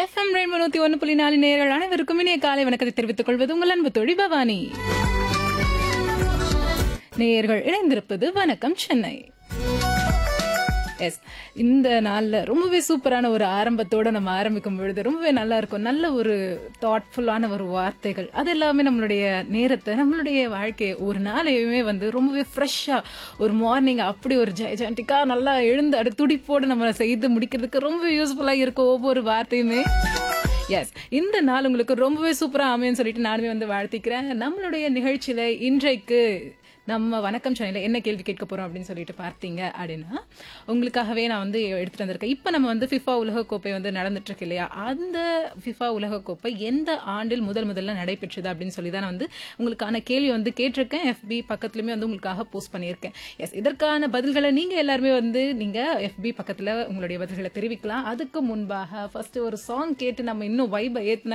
FM ரெண்டு நூத்தி ஒன்று புள்ளி நாலு நேர்கள் அனைவருக்கும் இனிய காலை வணக்கத்தை தெரிவித்துக் கொள்வது உங்கள் அன்பு தொழி பவானி நேயர்கள் இணைந்திருப்பது வணக்கம் சென்னை எஸ் இந்த நாளில் ரொம்பவே சூப்பரான ஒரு ஆரம்பத்தோட நம்ம ஆரம்பிக்கும் பொழுது ரொம்பவே நல்லா இருக்கும் நல்ல ஒரு தாட்ஃபுல்லான ஒரு வார்த்தைகள் அது எல்லாமே நம்மளுடைய நேரத்தை நம்மளுடைய வாழ்க்கையை ஒரு நாளையுமே வந்து ரொம்பவே ஃப்ரெஷ்ஷாக ஒரு மார்னிங் அப்படி ஒரு ஜெயஜாண்டிக்காக நல்லா எழுந்து அடு துடிப்போடு நம்ம செய்து முடிக்கிறதுக்கு ரொம்ப யூஸ்ஃபுல்லாக இருக்கும் ஒவ்வொரு வார்த்தையுமே எஸ் இந்த நாள் உங்களுக்கு ரொம்பவே சூப்பராக அமையும் சொல்லிட்டு நானுமே வந்து வாழ்த்திக்கிறேன் நம்மளுடைய நிகழ்ச்சியில் இன்றைக்கு நம்ம வணக்கம் சேனலில் என்ன கேள்வி கேட்க போகிறோம் அப்படின்னு சொல்லிட்டு பார்த்தீங்க அப்படின்னா உங்களுக்காகவே நான் வந்து எடுத்துகிட்டு வந்திருக்கேன் இப்போ நம்ம வந்து ஃபிஃபா உலகக்கோப்பை வந்து நடந்துட்டு இருக்கு இல்லையா அந்த ஃபிஃபா உலகக்கோப்பை எந்த ஆண்டில் முதல் முதல்ல நடைபெற்றது அப்படின்னு சொல்லி தான் நான் வந்து உங்களுக்கான கேள்வி வந்து கேட்டிருக்கேன் எஃபி பக்கத்துலையுமே வந்து உங்களுக்காக போஸ்ட் பண்ணியிருக்கேன் எஸ் இதற்கான பதில்களை நீங்கள் எல்லாருமே வந்து நீங்கள் எஃபி பக்கத்தில் உங்களுடைய பதில்களை தெரிவிக்கலாம் அதுக்கு முன்பாக ஃபர்ஸ்ட் ஒரு சாங் கேட்டு நம்ம இன்னும் வைபை ஏற்றின